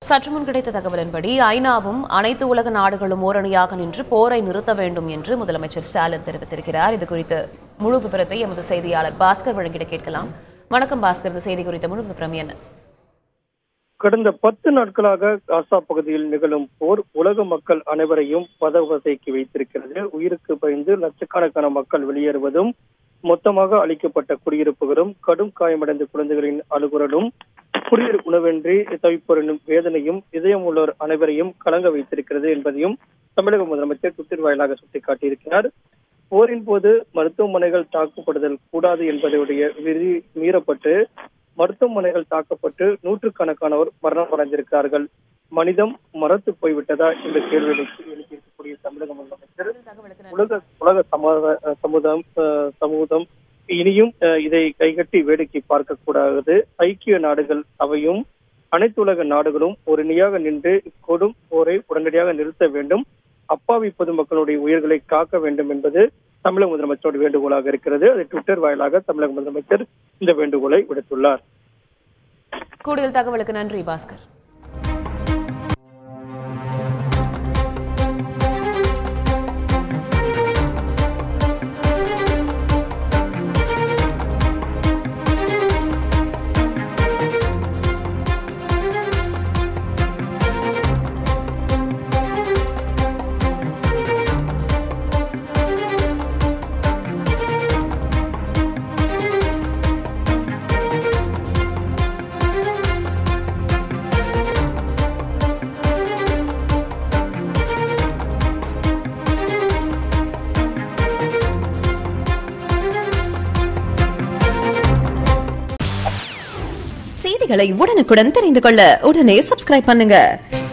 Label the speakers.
Speaker 1: சற்று முன் கிடைத்த தகவலின்படி ஐநாவும் அனைத்து உலக நாடுகளும் ஓரணியாக நின்று போரை நிறுத்த வேண்டும் என்று முதலமைச்சர் ஸ்டாலின் தெரிவித்திருக்கிறார் இது குறித்து முழு விவரத்தை எமது செய்தியாளர் பாஸ்கர் வழங்கிட கேட்கலாம் வணக்கம் பாஸ்கர் இந்த செய்தி குறித்த முழு விவரம் என்ன
Speaker 2: கடந்த பத்து நாட்களாக காசா பகுதியில் நிகழும் போர் உலக மக்கள் அனைவரையும் பதவதைக்கு வைத்திருக்கிறது உயிருக்கு பயந்து லட்சக்கணக்கான மக்கள் வெளியேறுவதும் மொத்தமாக அளிக்கப்பட்ட குடியிருப்புகளும் கடும் காயமடைந்த குழந்தைகளின் அழுகுரலும் குடிநீர் உணவின்றி தவிப்பொருளும் வேதனையும் இதயம் உள்ளோர் அனைவரையும் கலங்க வைத்திருக்கிறது என்பதையும் தமிழக முதலமைச்சர் ட்விட்டர் வாயிலாக சுட்டிக்காட்டியிருக்கிறார் போரின் போது மருத்துவமனைகள் தாக்கப்படுதல் கூடாது என்பதையுடைய விதி மீறப்பட்டு மருத்துவமனைகள் தாக்கப்பட்டு நூற்றுக்கணக்கானோர் மரணம் அடைந்திருக்கிறார்கள் மனிதம் மறத்து போய்விட்டதா என்ற கேள்விகளுக்கு எழுப்பியிருக்கக்கூடிய தமிழக முதலமைச்சர் உலக உலக சமாத சமுதாயம் அஹ், சமூகம் இனியும் அஹ், இதை கைகட்டி வேடிக்கை பார்க்க கூடாது ஐக்கிய நாடுகள் அவையும் அனைத்துலக நாடுகளும் ஒரு நியாக நின்று கொடும் போரை உடனடியாக நிறுத்த வேண்டும் அப்பாவி பொதுமக்களுடைய உயிர்களை காக்க வேண்டும் என்பது தமிழக முதலமைச்சரோட வேண்டுகோளாக இருக்கிறது அதை ட்விட்டர் வாயிலாக தமிழக முதலமைச்சர் இந்த வேண்டுகோளை விடுத்துள்ளார்
Speaker 1: கூடுதல் தகவலுக்கு நன்றி பாஸ்கர்
Speaker 3: செய்திகளை உடனுக்குடன் தெரிந்து கொள்ள உடனே சப்ஸ்கிரைப் பண்ணுங்க